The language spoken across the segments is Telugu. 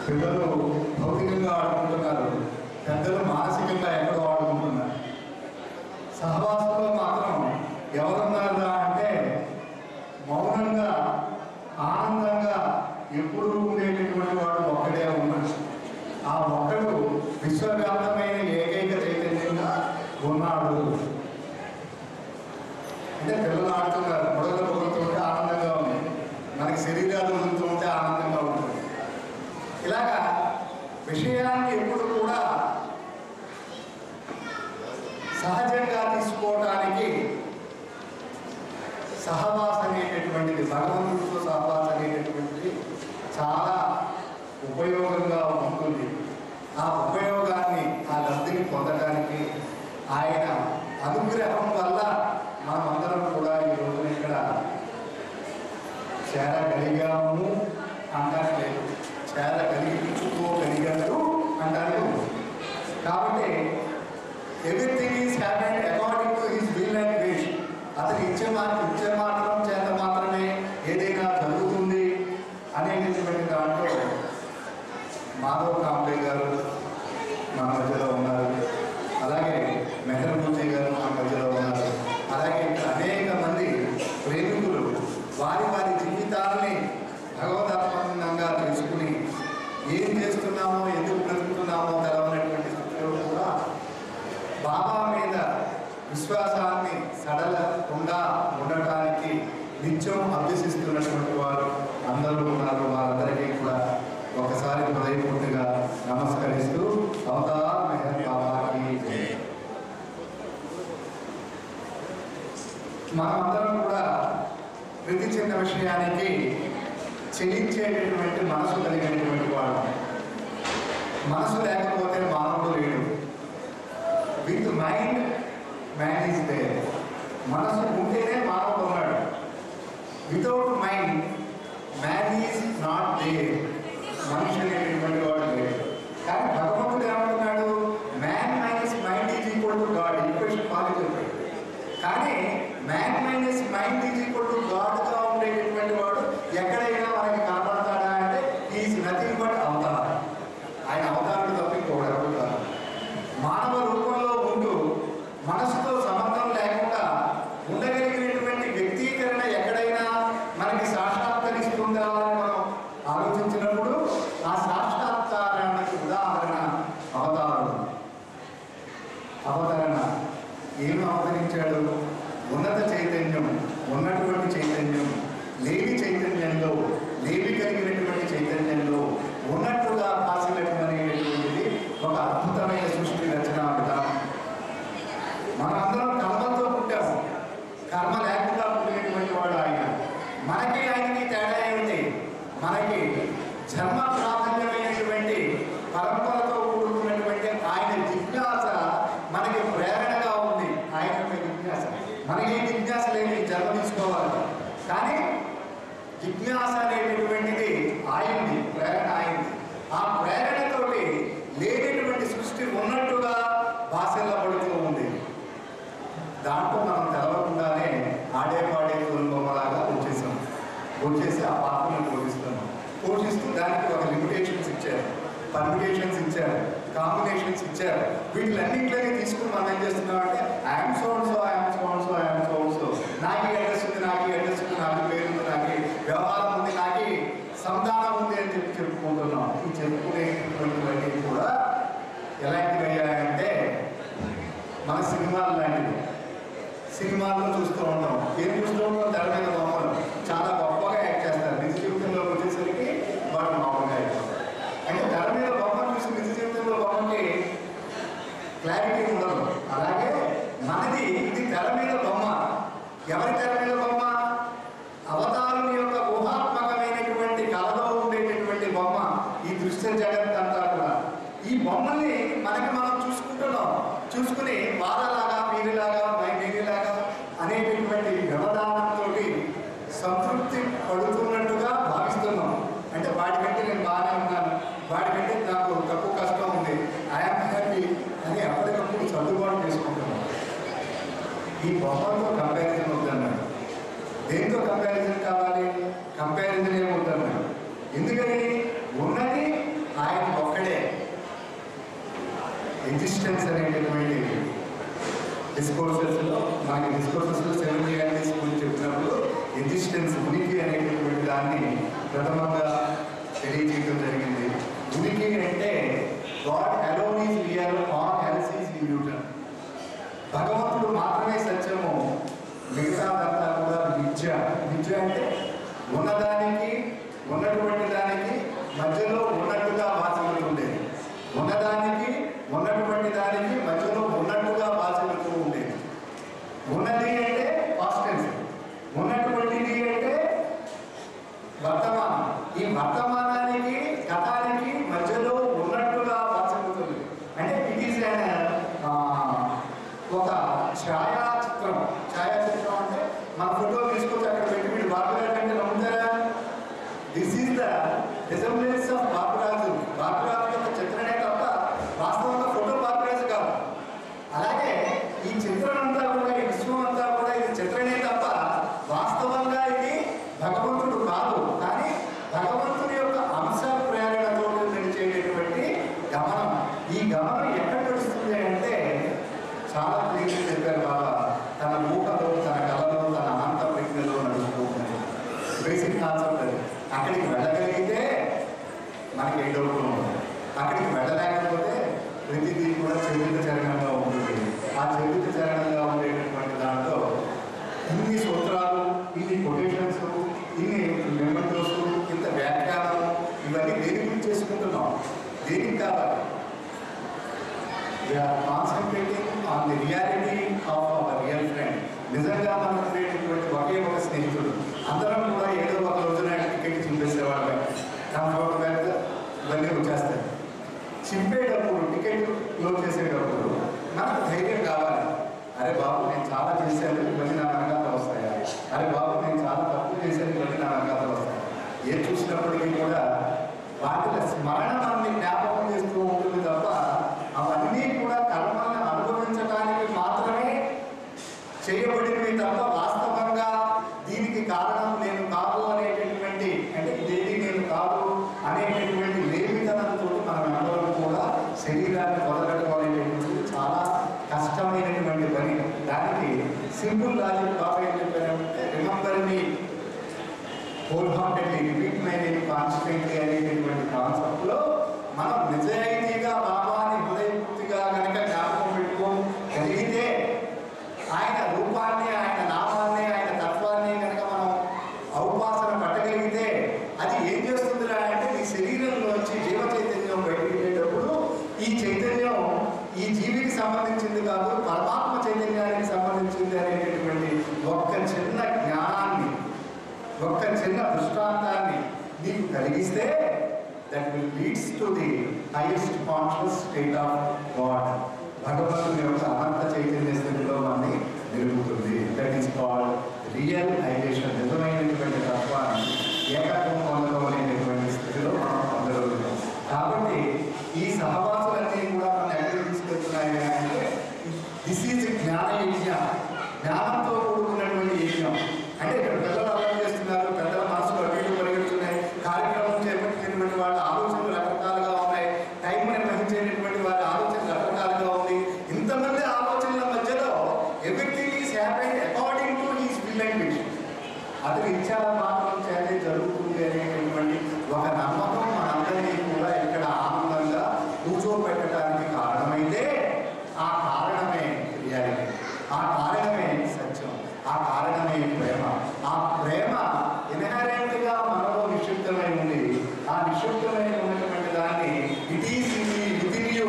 పిల్లలు భౌతికంగా ఆడుకుంటున్నారు పెద్దలు మానసికంగా ఎక్కడో ఆడుకుంటున్నారు సహవాసంలో మాత్రం ఎవరున్నారా అంటే మౌనంగా ఆనందంగా ఎప్పుడు ఉండేటటువంటి వాడు ఒక్కడే ఉన్నాడు ఆ ఒక్కడు విశ్వవ్యాప్తమైన ఏకైక చైతన్యంగా ఉన్నాడు అంటే పిల్లలు ఆడుతున్నారు మొదలు పొగులుతుంటే ఆనందంగా ఉంది మనకి శరీరాలు వదులుతూ ఉంటే ఆనందంగా ఉంటుంది ఇలాగా విషయాన్ని ఎప్పుడు కూడా సహజంగా తీసుకోవడానికి సహవాస అనేటటువంటిది భగవంతుడితో సహవాస అనేటటువంటిది చాలా ఉపయోగంగా ఉంటుంది ఆ ఉపయోగాన్ని ఆ లబ్ధిని పొందడానికి ఆయన అనుగ్రహం వల్ల మనమందరం కూడా ఈ రోజున ఇక్కడ చేరగలిగాము అంటారు లేదు చేరగలిగించుకోగలిగారు అంటారు కాబట్టి everything is happened according to his will and wish అతను ఇచ్చే మాత్రం ఇచ్చే మాత్రం చేత మాత్రమే ఏదైనా జరుగుతుంది అనేటటువంటి దాంట్లో మాధవ్ కాంబే గారు మన మధ్యలో ఉన్నారు అలాగే మెహర్ పూజయ్ గారు మన మధ్యలో ఉన్నారు అలాగే ఇంకా అనేక మంది ప్రేమికులు వారి వారి జీవితాలని భగవదాత్మకంగా తెలుసుకుని ఏం చేస్తున్నామో ఎందుకు బ్రతుకుతున్నామో తెలవనటువంటి స్థితిలో కూడా బాబా మీద విశ్వాసాన్ని సడలకుండా ఉండటానికి నిత్యం అభ్యసిస్తున్నటువంటి వారు అందరూ ఉన్నారు వారందరికీ కూడా ఒకసారి హృదయపూర్తిగా నమస్కరిస్తూ అవతార్ మెహర్ బాబాకి జై. మనమందరం కూడా ప్రతి చిన్న విషయానికి చెల్లించేటటువంటి మనసు కలిగినటువంటి వాడు మనసు లేకపోతే మానవుడు లేడు with mind man is there మనసు ఉంటేనే మానవుడు ఉన్నాడు without mind man is not there మనిషి అనేటటువంటి వాడు లేడు కానీ భగవంతుడు ఏమంటున్నాడు man minus mind is equal to God equation బాగా చెప్పాడు కానీ man minus mind is equal to గాడ్గా ఉండేటటువంటి వాడు ఎక్కడైనా మనకి కనపడతాడా అంటే ఈజ్ నథింగ్ బట్ అవతార్ ఆయన అవతారుడు తప్ప ఇంకోడెవడు కాదు మానవ రూపంలో ఉంటూ మనసుతో సంబంధం లేకుండా ఉండగలిగినటువంటి వ్యక్తీకరణ ఎక్కడైనా మనకి సాక్షాత్కరిస్తుందా అని మనం ఆలోచించినప్పుడు ఆ సాక్షాత్కారానికి ఉదాహరణ అవతారుడు అవతరణ ఏం అవతరించాడు ఉన్నత చైతన్యం ఉన్నటువంటి చైతన్యం లేని చైతన్యంలో లేవి కలిగినటువంటి చైతన్యంలో ఉన్నట్టుగా భాషలటం అనేటువంటిది ఒక అద్భుతమైన సృష్టి రచన విధానం మనందరం కర్మతో పుట్టాము కర్మ లేకుండా పుట్టినటువంటి వాడు ఆయన మనకి ఆయనకి తేడా ఏమిటి మనకి జన్మ ప్రాధాన్యమైనటువంటి పరంపరతో కూడుకున్నటువంటి ఆయన జిజ్ఞాస మనకి ప్రేరణగా ఉంది ఆయన యొక్క జిజ్ఞాస మనకి ఈ జిజ్ఞాస లేని జన్మ తీసుకోవాలి కానీ జిజ్ఞాస అనేటటువంటిది ఆయనది ప్రేరణ ఆయనది ఆ ప్రేరణతోటి లేనటువంటి సృష్టి ఉన్నట్టుగా భాషల్లో ఉంది దాంట్లో మనం తెలవకుండానే ఆడే పాడే బొమ్మలాగా వచ్చేసాం వచ్చేసి ఆ పాత్రను పోషిస్తున్నాం పోషిస్తూ దానికి ఒక లిమిటేషన్స్ ఇచ్చారు పర్మిటేషన్స్ ఇచ్చారు కాంబినేషన్స్ ఇచ్చారు వీటిలన్నింటినీ తీసుకుని మనం ఏం చేస్తున్నాం అంటే I'm so and so I'm so and so I'm so and so నాకు ఈ అడ్రస్ ఉంది నాకు ఈ అడ్రస్ ఉంది నాకు ఈ పేరు ఉంది నాకు ఈ వ్యవహారం ఉంది నాకు ఈ సంతానం ఉంది అని చెప్పి చెప్పుకుంటున్నాం ఈ చెప్పుకునేటువంటివన్నీ కూడా ఎలాంటివి అయ్యాయంటే మన సినిమాలు లాంటివి సినిమాల్లో చూస్తూ ఉంటాం ఏం చూస్తూ ఉంటాం తెర మీద బొమ్మలు చాలా గొప్పగా యాక్ట్ చేస్తారు నిజ జీవితంలో వచ్చేసరికి వాళ్ళు మామూలుగా యాక్ట్ చేస్తారు అంటే తెర మీద బొమ్మ చూసి నిజ జీవితంలో బొమ్మకి క్లారిటీ ఉండదు అలాగే మనది ఇది తెర మీద బొమ్మ ఎవరి తెర మీద బొమ్మ అవతారుని యొక్క ఊహాత్మకమైనటువంటి కళలో ఉండేటటువంటి బొమ్మ ఈ దృశ్య జగత్ అంతా కూడా ఈ బొమ్మల్ని మనకి మనం చూసుకుంటున్నాం చూసుకుని వారలాగా వీరిలాగా మీరిలాగా అనేటటువంటి వ్యవధానంతో సంతృప్తి పడుతున్నట్టుగా భావిస్తున్నాం అంటే వాడి కంటే నేను బాగానే ఉన్నాను వాడి కంటే నాకు తక్కువ కష్టం ఉంది ఐఎమ్ హ్యాపీ అని ఎప్పటికప్పుడు సర్దుబాటు చేసుకుంటున్నాం ఈ బొమ్మలతో కంపారిజన్ వద్దన్నాడు దేంతో కంపారిజన్ కావాలి కంపారిజన్ ఏమవుతున్నాడు ఎందుకని ఉన్నది ఎగ్జిస్టెన్స్ అనేటటువంటి డిస్కోర్సెస్లో మనకి డిస్కోర్సెస్లో సెవెన్ రియాలిటీస్ గురించి చెప్పినప్పుడు ఎగ్జిస్టెన్స్ ఉనికి అనేటటువంటి దాన్ని ప్రథమంగా తెలియజేయడం జరిగింది ఉనికి అంటే God alone is real all else is Newton భగవంతుడు మాత్రమే సత్యము మిగతాదంతా కూడా విద్య విద్య అంటే ఉన్నదానికి ఉన్నటువంటి దానికి మధ్యలో ఉన్నట్టుగా భాషలుతుండేది ఉన్నదానికి ఉన్నటువంటి దానికి మధ్యలో ఉన్నట్టుగా భాషలుతూ ఉండేది ఉన్నది అంటే పాస్టెన్స్ ఉన్నటువంటిది అంటే వర్తమానం ఈ వర్తమానానికి గతానికి మధ్యలో ఉన్నట్టుగా భాషలుతుంది అంటే ఇట్ ఈస్ ఒక ఛాయాచిత్రం ఛాయాచిత్రం అంటే మన ఫోటో తీసుకొచ్చి అక్కడ పెట్టి మీరు బాబురాజు అంటే నమ్ముతారా this is the resemblance of Baburaju Baburaju యొక్క చిత్రమే తప్ప వాస్తవంగా ఫోటో బాబురాజు కాదు అలాగే ఈ చిత్రం అంతా కూడా ఈ విశ్వం అంతా కూడా ఇది చిత్రమే తప్ప వాస్తవంగా ఇది భగవంతుడు కాదు కానీ భగవంతుడి యొక్క అంశ ప్రేరణతో నడిచేటటువంటి గమనం ఈ గమనం ఎక్కడ నడుస్తుంది అంటే చాలా క్లియర్గా చెప్పారు బాబా తన ఊహలో తన కళలో తన అనంత ప్రజ్ఞలో నడుస్తూ ఉంటుంది బేసిక్ కాన్సెప్ట్ అది అక్కడికి వెళ్ళగలిగితే మనకి ఏ డౌట్ ఉండదు అక్కడికి వెళ్ళలేకపోతే ప్రతిదీ కూడా చరిత్ర చరణంగా ఉంటుంది ఆ చరిత్ర చరణంగా ఉండేటటువంటి దాంట్లో ఇన్ని సూత్రాలు ఇన్ని కొటేషన్స్ ఇన్ని మెమెంటోస్ ఇంత వ్యాఖ్యానం ఇవన్నీ దేని గురించి చేసుకుంటున్నాం దేనికి కావాలి we're concentrating on the reality of our real friend నిజంగా మనం ఉండేటటువంటి ఒకే ఒక స్నేహితుడు అందరం కూడా ఏదో ఒక రోజున టికెట్ చింపేసేవాళ్ళమే కంఫర్ట్ బ్యాగ్ ఇవన్నీ వచ్చేస్తాయి చింపేటప్పుడు టికెట్ క్లోజ్ చేసేటప్పుడు మనకు ధైర్యం కావాలి అరే బాబు నేను చాలా చేశాను ఇవన్నీ నా వెనకాల వస్తాయా అరే బాబు నేను చాలా తప్పు చేశాను ఇవన్నీ నా వెనకాల వస్తాయి ఏది చూసినప్పటికీ కూడా వాటిల స్మరణ మనల్ని జ్ఞాపకం చేస్తూ ఉంటుంది తప్ప అవన్నీ కూడా కర్మల్ని అనుభవించడానికి మాత్రమే చేయబడినవి తప్ప వాస్తవంగా దీనికి కారణం నేను కాదు అనేటటువంటి అంటే ఇదేది నేను కాదు అనేటటువంటి లేమితనంతో మనం అందరం కూడా శరీరాన్ని వదలడం అనేటటువంటిది చాలా కష్టమైనటువంటి పని దానికి సింపుల్ లాజిక్ బాబా ఏం చెప్పారంటే remember me wholeheartedly repeat my name constantly అనేటటువంటి కాన్సెప్ట్లో మనం నిజాయితీగా బాబాని హృదయపూర్తిగా కనుక జ్ఞాపకం పెట్టుకోగలిగితే ఆయన రూపాన్ని ఆయన నామాన్ని ఆయన తత్వాన్ని కనుక మనం ఔపాసన పట్టగలిగితే అది ఏం చేస్తుందిరా అంటే నీ శరీరంలోంచి జీవ చైతన్యం బయటికి వెళ్ళేటప్పుడు ఈ చైతన్యం ఈ జీవికి సంబంధించింది కాదు పరమాత్మ చైతన్యానికి సంబంధించింది అనేటటువంటి ఒక్క చిన్న జ్ఞానాన్ని ఒక్క చిన్న దృష్టాంతాన్ని నీకు కలిగిస్తే that will leads to the highest conscious state of God భగవంతుని యొక్క అనంత చైతన్య స్థితిలో మనని నిలుపుతుంది that is called realisation నిజమైనటువంటి తత్వాన్ని ఏకాత్మ పొందడం అనేటటువంటి స్థితిలో మనం పొందగలుగుతాం కాబట్టి ఈ సహవాసులన్నీ కూడా మనం ఎక్కడికి తీసుకెళ్తున్నాయి అంటే దిస్ ఈజ్ జ్ఞాన యజ్ఞ జ్ఞానంతో కూడుకున్నటువంటి యజ్ఞం అంటే ఇక్కడ పిల్లలు అర్థం చేస్తున్నారు పెద్దల మనసులు అటు ఇటు పరిగెడుతున్నాయి కార్యక్రమం చేపట్టినటువంటి వాళ్ళ ఆలోచనలు రకరకాలుగా ఉన్నాయి టైం నిర్వహించేటటువంటి వాళ్ళ ఆలోచన రకరకాలుగా ఉంది ఇంతమంది ఆలోచనల మధ్యలో everything is happened according to his will and vision అతని ఇచ్చా మాత్రం చేతే జరుగుతుంది అనేటటువంటి ఒక నమ్మకం మనందరినీ కూడా ఇక్కడ ఆనందంగా కూర్చోబెట్టడానికి కారణమైతే ఆ కారణమే రియాలిటీ ఆ కారణమే సత్యం ఆ కారణమే ప్రేమ ఆ ప్రేమ ఇన్హరెంట్గా మనలో నిక్షిప్తమై ఉంది ఆ నిక్షిప్తమై ఉన్నటువంటి దాన్ని ఇట్ ఈస్ వితిన్ యూ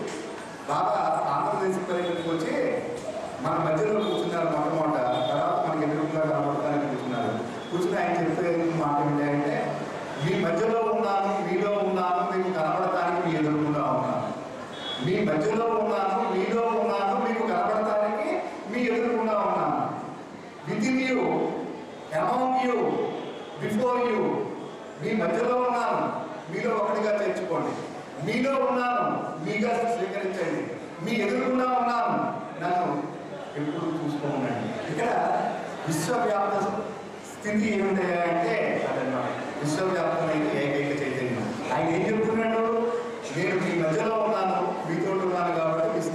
బాగా ఆంధ్రప్రదేశ్ పర్యటనకు వచ్చి మన మధ్యలో కూర్చున్నారు మొట్టమొదట తర్వాత మనకి ఎదురుగా కనబడతానికి కూర్చున్నారు కూర్చుని ఆయన చెప్పే మాట ఏంటంటే మీ మధ్యలో ఉన్నాను మీలో ఉన్నాను మీకు కనబడటానికి మీ ఎదురుకుండా ఉన్నాను మీ మధ్యలో ఉన్నాను మీలో ఉన్నాను మీకు కనబడటానికి మీ ఎదురుకుండా ఉన్నాను within you around you before you మీ మధ్యలో ఉన్నాను మీలో ఒకటిగా చేర్చుకోండి మీలో ఉన్నాను మీగా స్వీకరించండి మీ ఎదురుకుండా ఉన్నాను నన్ను ఎప్పుడు చూస్తూ ఉండండి ఇక్కడ విశ్వవ్యాప్త స్థితి ఏమిటి అంటే అదన్నమాట విశ్వవ్యాప్తమైన ఏకైక చైతన్యం ఆయన ఏం చెప్తున్నాడు నేను మీ మధ్యలో ఉన్నాను మీతో ఉన్నాను కాబట్టి మీ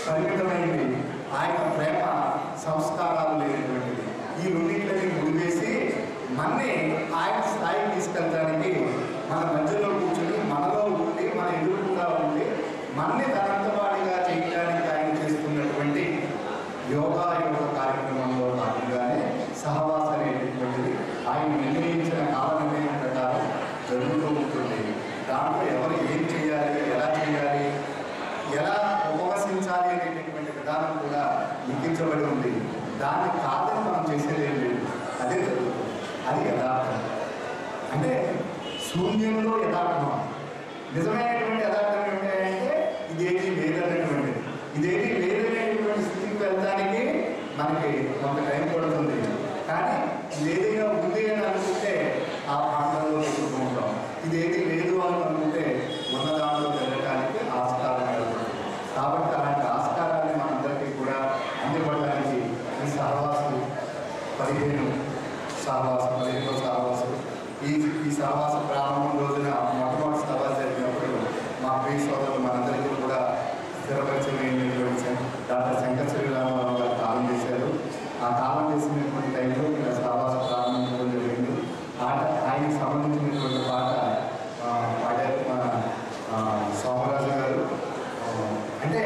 పరిమితమైంది ఆయన ప్రేమ సంస్కారాలు లేనటువంటిది ఈ రెండింటిని ముడివేసి మన్ని ఆయన స్థాయికి తీసుకెళ్ళడానికి మన మధ్యలో కూర్చొని మనలో ఉండి మన ఎదురుకుండా ఉండి మన్ని తనంతవాడిగా చేయడానికి ఆయన చేస్తున్నటువంటి యోగా యోగ కార్యక్రమంలో భాగంగానే సహవాస అనేటటువంటిది ఆయన నిర్ణయించిన కాల నిర్ణయం ప్రకారం జరుగుతూ ఉంటుంది దాంట్లో ఎవరు ఏం చేయాలి ఎలా చేయాలి ఎలా ఉపవసించాలి అనేటటువంటి విధానం కూడా లిఖించబడి ఉంది దాన్ని కాదని మనం చేసేది ఏం లేదు అదే జరుగుతుంది అది యథార్థం అంటే శూన్యంలో యథార్థం నిజమైనటువంటి యథార్థం ఏమిటంటే ఇదేది లేదన్నటువంటిది ఇదేది లేదనేటువంటి స్థితికి వెళ్ళడానికి మనకి కొంత టైం పడుతుంది కానీ ఇదేదైనా ఉంది అని అనుకుంటే ఆ ప్రాంతంలో ఎక్కుతూ ఉంటాం ఇదేది లేదు అని అనుకుంటే ఉన్న దాంట్లో వెళ్ళడానికి ఆస్కారం కలుగుతుంది కాబట్టి అలాంటి ఆస్కారాన్ని మనందరికీ కూడా అందివ్వడానికి ఈ సహవాసులు పదిహేను సహవాసం పదిహేను సహవాసం ఈ ఈ సహవాస ప్రారంభం రోజున మొట్టమొదటి సహవాసం జరిగినప్పుడు మా ప్రియ సోదరులు మనందరికీ కూడా స్థిరపరిచయమైనటువంటి శం- డాక్టర్ శంకర్ శ్రీరామారావు గారు కాలం చేశారు ఆ కాలం చేసినటువంటి టైంలో ఇలా సహవాస ప్రారంభించడం జరిగింది ఆట ఆయనకు సంబంధించినటువంటి పాట ఆ, పాడారు మన ఆ, సోమరాజు గారు ఆ, అంటే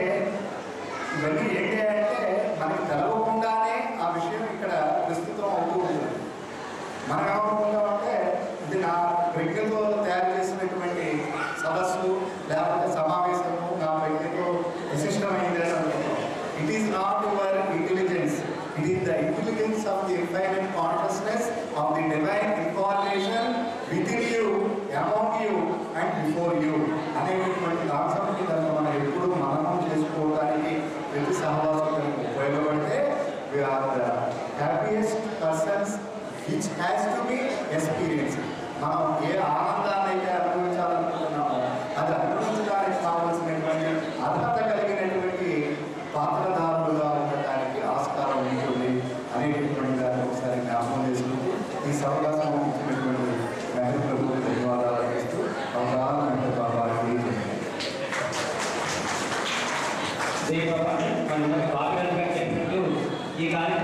ఇవన్నీ ఏంటి అంటే మనకి తెలవకుండానే ఆ విషయం ఇక్కడ ప్రస్తుతం అవుతూ ఉంటుంది మనం ఏమనుకుంటామంటే ఇది నా ప్రజ్ఞతో తయారు చేసినటువంటి సదస్సు లేకపోతే సమావేశము నా ప్రజ్ఞతో విశిష్టమైంది అని అనుకుంటాం it is not your intelligence it is the intelligence of the infinite consciousness of the divine information within you around you and before you అనేటటువంటి కాన్సెప్ట్ని కనుక మనం ఎప్పుడు మననం చేసుకోవడానికి ప్రతి సహవాసం ఉపయోగపడితే we're the happiest persons which has to be experience మనం ఏ ఆనందాన్ని అయితే అనుభవించాలనుకుంటున్నామో అది అనుభవించడానికి కావాల్సినటువంటి అర్హత కలిగినటువంటి పాత్రధారులుగా ఉండటానికి ఆస్కారం ఉంటుంది అనేటటువంటి దాన్ని ఒకసారి జ్ఞాపకం చేసుకుంటూ ఈ అవకాశం ఇచ్చినటువంటి మెహర్ ప్రభుత్వ ధన్యవాదాలు అర్పిస్తూ అవగాహన మెహర్ బాబాకి దీపావళి మన బాగా చెప్పినట్టు ఈ కార్యక్రమం